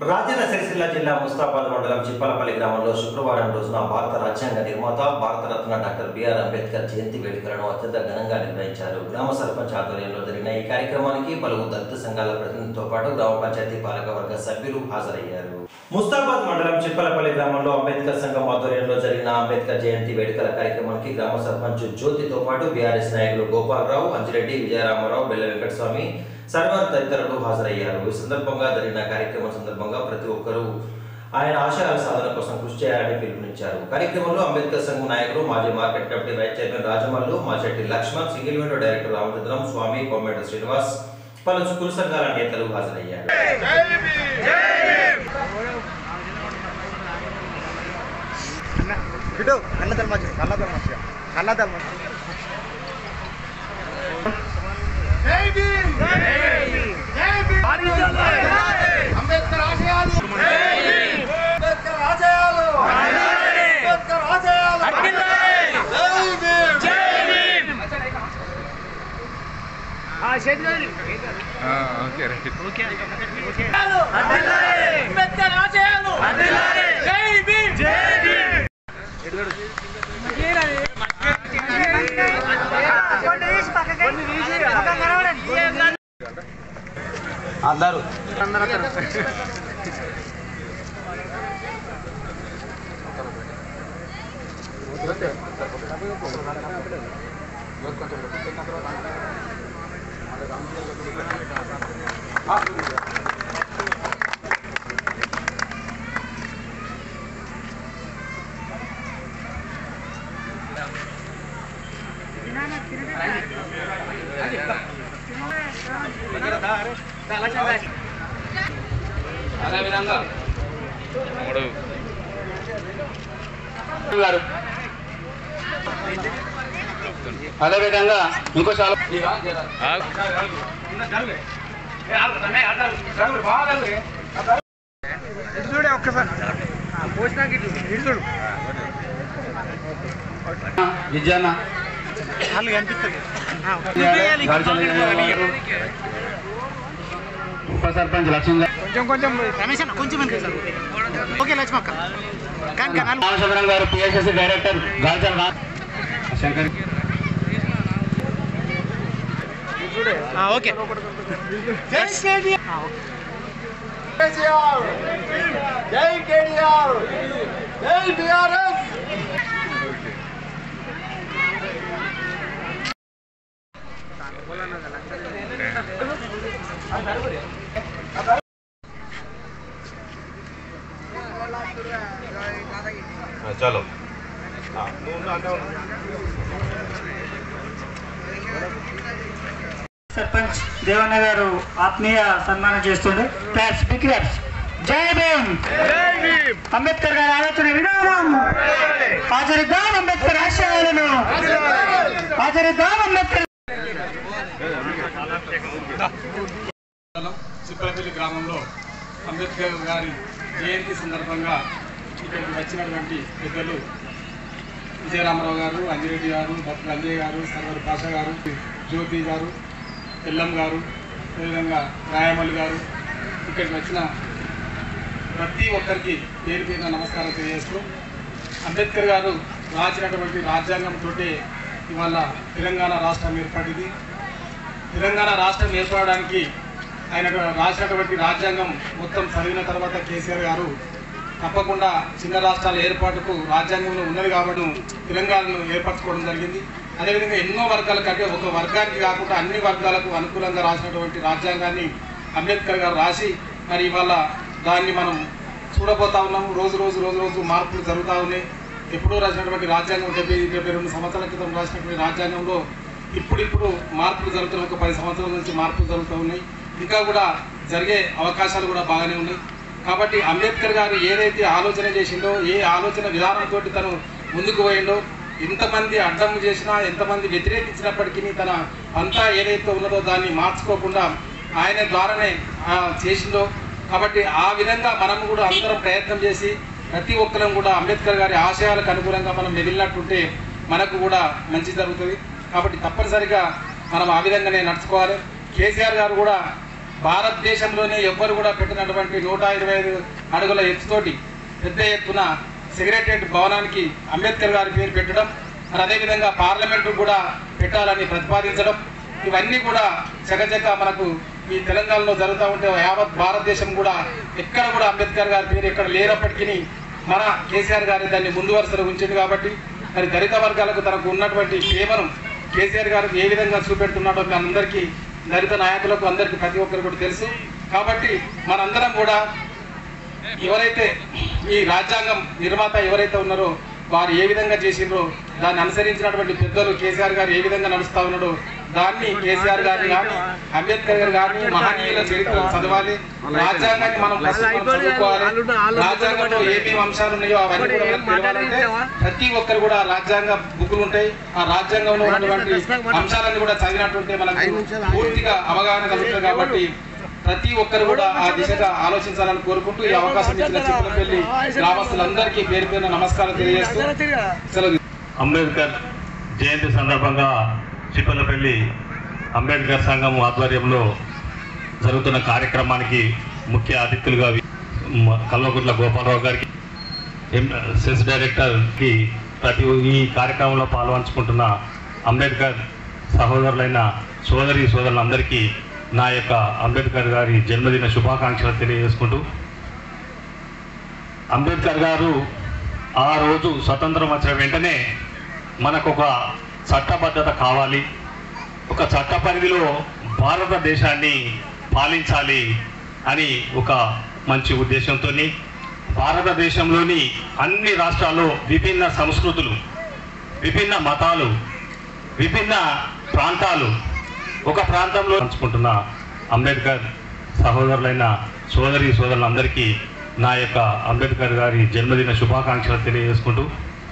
రాజన్న సిరిసిల్ల జిల్లా ముస్తాబాద్ మండలం చిప్పలపల్లి గ్రామంలో శుక్రవారం రోజున భారత రాజ్యాంగ నిర్మాత భారతరత్న డాక్టర్ బిఆర్ అంబేద్కర్ జయంతి వేడుకలను అత్యంత ఘనంగా నిర్వహించారు గ్రామ సర్పంచ్ ఆధ్వర్యంలో జరిగిన ఈ కార్యక్రమానికి పలువురు దళిత సంఘాల ప్రతినిధులతో పాటు గ్రామ పంచాయతీ పాలకవర్గ సభ్యులు హాజరయ్యారు ముస్తాబాద్ మండలం చిప్పలపల్లి గ్రామంలో అంబేద్కర్ సంఘం ఆధ్వర్యంలో జరిగిన అంబేద్కర్ జయంతి వేడుకల కార్యక్రమానికి గ్రామ సర్పంచ్ జ్యోతితో పాటు బీఆర్ఎస్ నాయకులు గోపాలరావు అంజిరెడ్డి విజయరామారావు బెల్ల వెంకటస్వామి సర్వర్ తదితరులు హాజరయ్యారు ఈ సందర్భంగా జరిగిన కార్యక్రమం సందర్భంగా ప్రతి ఒక్కరూ ఆయన ఆశయాల సాధన కోసం కృషి చేయాలని పిలుపునిచ్చారు కార్యక్రమంలో అంబేద్కర్ సంఘం నాయకులు మాజీ market committee vice chairman Rajamallu Machetti Laxman single window director Ramachandram Swamy Kometa Srinivas పలు కుల సంఘాల నేతలు హాజరయ్యారు ఇటు కన్నదల మధ్య కన్నదల మధ్య కన్నదల మధ్య అంబేద్కర్ ఆశయాలు అంబేద్కర్ ఆశయాలు అంబేద్కర్ ఆశయాలు జై భీమ్ అంబేద్కర్ ఆశయాలు జై భీమ్ జై భీమ్ అందరూ అదేవిధంగా గారు అదేవిధంగా ఇంకో చాలా చూడే ఒక్కసారి పోసినాక ఇటు ఇటు చూడు విద్యాన్న వాళ్ళు కనిపిస్తుంది ఉప సర్పంచ్ లక్ష్మణ్ గారు కొంచెం కొంచెం రమేష్ అన్న కొంచెం అనిపిస్తుంది ఓకే లక్ష్మక్క కానీ కానీ రామచంద్రం గారు పిఎస్ఎస్సి డైరెక్టర్ గాల్చల్ రా శంకర్ ఓకే జై కేటీఆర్ కేసీఆర్ జై కేటీఆర్ జై బీఆర్ఎస్ చలో సర్పంచ్ దేవన్న గారు ఆత్మీయ సన్మానం చేస్తుండే క్లాప్స్ బిగ్ క్లాప్స్ జై భీమ్ అంబేద్కర్ గారి ఆలోచన విధానం ఆచరిద్దాం అంబేద్కర్ ఆశయాలను ఆచరిద్దాం అంబేద్కర్ చిప్పలపల్లి గ్రామంలో అంబేద్కర్ గారి జయంతి సందర్భంగా ఇక్కడికి వచ్చినటువంటి పెద్దలు విజయరామారావు గారు అంజిరెడ్డి గారు డాక్టర్ అంజయ్ గారు సర్వర్ పాషా గారు జ్యోతి గారు ఎల్లం గారు అదేవిధంగా రాయమల్లి గారు ఇక్కడికి వచ్చిన ప్రతి ఒక్కరికి పేరు పేరున నమస్కారం తెలియజేస్తూ అంబేద్కర్ గారు రాసినటువంటి రాజ్యాంగంతో ఇవాళ తెలంగాణ రాష్ట్రం ఏర్పడింది తెలంగాణ రాష్ట్రం ఏర్పడడానికి ఆయన రాసినటువంటి రాజ్యాంగం మొత్తం చదివిన తర్వాత కేసీఆర్ గారు తప్పకుండా చిన్న రాష్ట్రాల ఏర్పాటుకు రాజ్యాంగంలో ఉన్నది కాబట్టి తెలంగాణను ఏర్పరచుకోవడం జరిగింది అదేవిధంగా ఎన్నో వర్గాల కంటే ఒక వర్గానికి కాకుండా అన్ని వర్గాలకు అనుకూలంగా రాసినటువంటి రాజ్యాంగాన్ని అంబేద్కర్ గారు రాసి మరి ఇవాళ దాన్ని మనం చూడబోతా ఉన్నాము రోజు రోజు రోజు రోజు మార్పులు జరుగుతూ ఉన్నాయి ఎప్పుడో రాసినటువంటి రాజ్యాంగం డెబ్బై డెబ్బై రెండు సంవత్సరాల క్రితం రాసినటువంటి రాజ్యాంగంలో ఇప్పుడిప్పుడు మార్పులు జరుగుతున్నాయి ఒక పది సంవత్సరాల నుంచి మార్పులు జరుగుతూ ఉన్నాయి ఇంకా కూడా జరిగే అవకాశాలు కూడా బాగానే ఉన్నాయి కాబట్టి అంబేద్కర్ గారు ఏదైతే ఆలోచన చేసిండో ఏ ఆలోచన విధానంతో తను ముందుకు పోయిండో ఎంతమంది అడ్డం చేసినా ఎంతమంది వ్యతిరేకించినప్పటికీ తన అంతా ఏదైతే ఉన్నదో దాన్ని మార్చుకోకుండా ఆయన ద్వారానే ఆ, చేసిండో కాబట్టి ఆ విధంగా మనం కూడా అందరం ప్రయత్నం చేసి ప్రతి ఒక్కరం కూడా అంబేద్కర్ గారి ఆశయాలకు అనుగుణంగా మనం మెదిలినట్టుంటే మనకు కూడా మంచి జరుగుతుంది కాబట్టి తప్పనిసరిగా మనం ఆ విధంగానే నడుచుకోవాలి కేసీఆర్ గారు కూడా భారతదేశంలోనే ఎవ్వరు కూడా పెట్టినటువంటి నూట ఇరవై ఐదు అడుగుల ఎత్తుతోటి పెద్ద ఎత్తున సెక్రటరియట్ భవనానికి అంబేద్కర్ గారి పేరు పెట్టడం మరి అదేవిధంగా పార్లమెంటు కూడా పెట్టాలని ప్రతిపాదించడం ఇవన్నీ కూడా చకచక మనకు ఈ తెలంగాణలో జరుగుతూ ఉంటే యావత్ భారతదేశం కూడా ఎక్కడ కూడా అంబేద్కర్ గారి పేరు ఎక్కడ లేనప్పటికీ మన కేసీఆర్ గారి దాన్ని ముందు వరుసలో ఉంచింది కాబట్టి మరి దళిత వర్గాలకు తనకు ఉన్నటువంటి ప్రేమను కేసీఆర్ గారు ఏ విధంగా చూపెడుతున్నాడో మీ అందరికీ దళిత నాయకులకు అందరికీ ప్రతి ఒక్కరు కూడా తెలుసు కాబట్టి మనందరం కూడా ఎవరైతే ఈ రాజ్యాంగం నిర్మాత ఎవరైతే ఉన్నారో వారు ఏ విధంగా చేసిండ్రో దాన్ని అనుసరించినటువంటి పెద్దలు కేసీఆర్ గారు ఏ విధంగా నడుస్తా ఉన్నాడో దాన్ని కేసీఆర్ గారిని కానీ అంబేద్కర్ గారు కానీ మహనీయుల చరిత్ర చదవాలి రాజ్యాంగాన్ని మనం ఫస్ట్ మనం చదువుకోవాలి రాజ్యాంగంలో ఏమేమి అంశాలు ఉన్నాయో అవన్నీ కూడా మనకు తెలియాలంటే ప్రతి ఒక్కరు కూడా రాజ్యాంగ బుక్కులు ఉంటాయి ఆ రాజ్యాంగంలో ఉన్నటువంటి అంశాలన్నీ కూడా చదివినట్టుంటే మనకు పూర్తిగా అవగాహన కలుగుతుంది కాబట్టి ప్రతి ఒక్కరు కూడా ఆ దిశగా ఆలోచించాలని కోరుకుంటూ ఈ అవకాశం ఇచ్చిన చిప్పలపల్లి గ్రామస్తులందరికీ పేరు పేరున నమస్కారం తెలియజేస్తూ సెలవు అంబేద్కర్ జయంతి సందర్భంగా చిప్పలపల్లి అంబేద్కర్ సంఘం ఆధ్వర్యంలో జరుగుతున్న కార్యక్రమానికి ముఖ్య అతిథులుగా వి- మ- కల్వకుట్ల గోపాలరావు గారికి ఎం- సెస్ డైరెక్టర్కి ప్రతి ఈ కార్యక్రమంలో పాల్పంచుకుంటున్న అంబేద్కర్ సహోదరులైన సోదరి సోదరులందరికీ నా యొక్క అంబేద్కర్ గారి జన్మదిన శుభాకాంక్షలు తెలియజేసుకుంటూ అంబేద్కర్ గారు ఆ రోజు స్వతంత్రం వచ్చిన వెంటనే మనకు ఒక చట్టబద్ధత కావాలి ఒక చట్ట పరిధిలో భారతదేశాన్ని పాలించాలి అని ఒక మంచి ఉద్దేశంతో భారతదేశంలోని అన్ని రాష్ట్రాల్లో విభిన్న సంస్కృతులు విభిన్న మతాలు విభిన్న ప్రాంతాలు ఒక ప్రాంతంలో పంచుకుంటున్న అంబేద్కర్ సహోదరులైన సోదరి సోదరులందరికీ నా యొక్క అంబేద్కర్ గారి జన్మదిన శుభాకాంక్షలు తెలియజేసుకుంటూ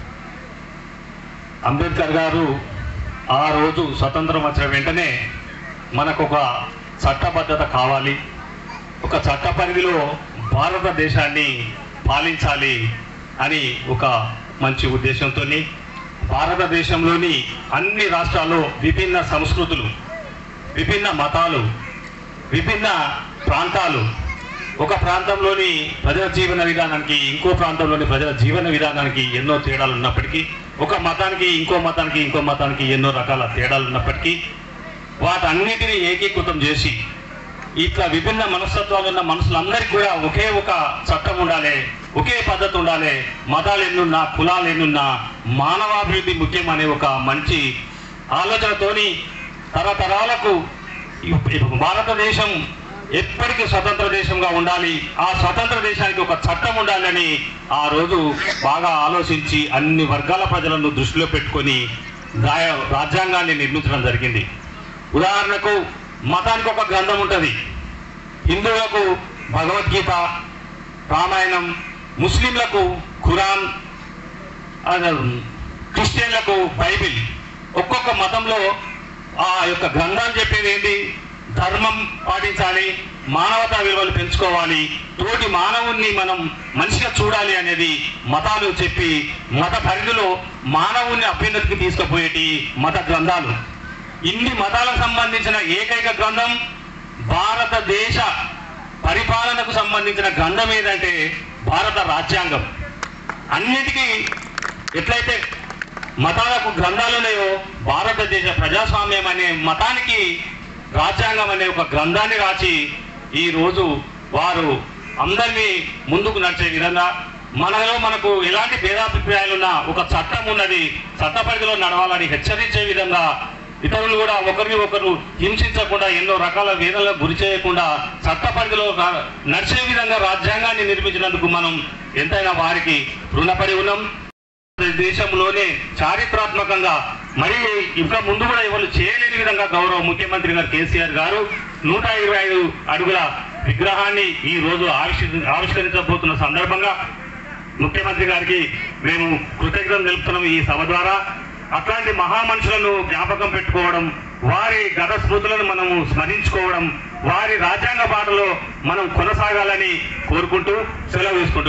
అంబేద్కర్ గారు ఆ రోజు స్వతంత్రం వచ్చిన వెంటనే మనకు ఒక చట్టబద్ధత కావాలి ఒక చట్ట పరిధిలో భారతదేశాన్ని పాలించాలి అని ఒక మంచి ఉద్దేశంతో భారతదేశంలోని అన్ని రాష్ట్రాల్లో విభిన్న సంస్కృతులు విభిన్న మతాలు విభిన్న ప్రాంతాలు ఒక ప్రాంతంలోని ప్రజల జీవన విధానానికి ఇంకో ప్రాంతంలోని ప్రజల జీవన విధానానికి ఎన్నో తేడాలు ఉన్నప్పటికీ ఒక మతానికి ఇంకో మతానికి ఇంకో మతానికి ఎన్నో రకాల తేడాలు ఉన్నప్పటికీ వాటన్నిటిని ఏకీకృతం చేసి ఇట్లా విభిన్న మనస్తత్వాలు ఉన్న మనుషులందరికీ కూడా ఒకే ఒక చట్టం ఉండాలి ఒకే పద్ధతి ఉండాలి మతాలు ఎన్నున్నా కులాలు ఎన్నున్నా మానవాభివృద్ధి ముఖ్యం అనే ఒక మంచి ఆలోచనతోని తరతరాలకు ఈ- ఈ భారతదేశం ఎప్పటికీ స్వతంత్ర దేశంగా ఉండాలి ఆ స్వతంత్ర దేశానికి ఒక చట్టం ఉండాలని ఆ రోజు బాగా ఆలోచించి అన్ని వర్గాల ప్రజలను దృష్టిలో పెట్టుకొని రాయ రాజ్యాంగాన్ని నిర్మించడం జరిగింది ఉదాహరణకు మతానికి ఒక గ్రంథం ఉంటుంది హిందువులకు భగవద్గీత రామాయణం ముస్లింలకు ఖురాన్ ఆ, క్రిస్టియన్లకు బైబిల్ ఒక్కొక్క మతంలో ఆ యొక్క గ్రంథాలు చెప్పేది ఏంటి ధర్మం పాటించాలి మానవతా విలువలు పెంచుకోవాలి తోటి మానవుణ్ణి మనం మనిషిగా చూడాలి అనేది మతాలు చెప్పి మత పరిధిలో మానవుణ్ణి అభ్యున్నతికి తీసుకుపోయేటి మత గ్రంథాలు ఇన్ని మతాలకు సంబంధించిన ఏకైక గ్రంథం భారతదేశ పరిపాలనకు సంబంధించిన గ్రంథం ఏదంటే భారత రాజ్యాంగం అన్నిటికీ ఎట్లయితే మతాలకు గ్రంథాలు ఉన్నాయో భారతదేశ ప్రజాస్వామ్యం అనే మతానికి రాజ్యాంగం అనే ఒక గ్రంథాన్ని రాసి ఈ రోజు వారు అందరినీ ముందుకు నడిచే విధంగా మనలో మనకు ఎలాంటి భేదాభిప్రాయాలున్నా ఒక చట్టం ఉన్నది చట్ట పరిధిలో నడవాలని హెచ్చరించే విధంగా ఇతరులు కూడా ఒకరిని ఒకరు హింసించకుండా ఎన్నో రకాల వేదనలకు గురి చేయకుండా చట్ట పరిధిలో రా- నడిచే విధంగా రాజ్యాంగాన్ని నిర్మించినందుకు మనం ఎంతైనా వారికి రుణపడి ఉన్నాం దేశంలోనే చారిత్రాత్మకంగా మరి ఇంకా ముందు కూడా ఎవరు చేయలేని విధంగా గౌరవ ముఖ్యమంత్రి గారు కేసీఆర్ గారు నూట ఇరవై ఐదు అడుగుల విగ్రహాన్ని ఈ రోజు ఆవిష్కరి ఆవిష్కరించబోతున్న సందర్భంగా ముఖ్యమంత్రి గారికి మేము కృతజ్ఞతలు తెలుపుతున్నాం ఈ సభ ద్వారా అట్లాంటి మహామనుషులను జ్ఞాపకం పెట్టుకోవడం వారి గత స్మృతులను మనము స్మరించుకోవడం వారి రాజ్యాంగ బాటలో మనం కొనసాగాలని కోరుకుంటూ సెలవు తీసుకుంటూ